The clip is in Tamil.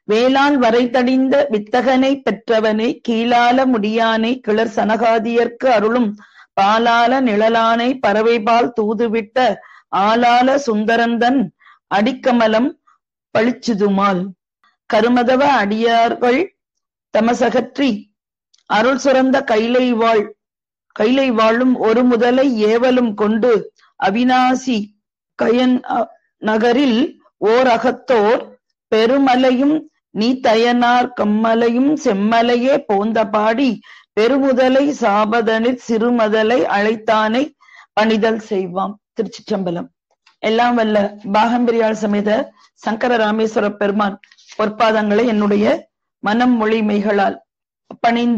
வேளால் வரைதடிந்த வித்தகனை பெற்றவனை கீழால முடியானை கிளர் சனகாதியர்க்கு அருளும் பாலால நிழலானை பறவைபால் தூதுவிட்ட ஆளால சுந்தரந்தன் அடிக்கமலம் பளிச்சுதுமால் கருமதவ அடியார்கள் தமசகற்றி அருள் சுரந்த கைலை வாழ் கைலை வாழும் ஒரு முதலை ஏவலும் கொண்டு அவிநாசி கயன் அ- நகரில் ஓர் அகத்தோர் பெருமலையும் நீ தயனார் கம்மலையும் செம்மலையே போந்த பாடி பெருமுதலை சாபதனிற் சிறுமதலை அழைத்தானை பணிதல் செய்வாம் திருச்சிற்றம்பலம் எல்லாம் வல்ல பாகம்பிரியாள் சமேத சங்கர ராமேஸ்வர பெருமான் பொற்பாதங்களை என்னுடைய மனம் மொழி மெய்களால் பணிந்து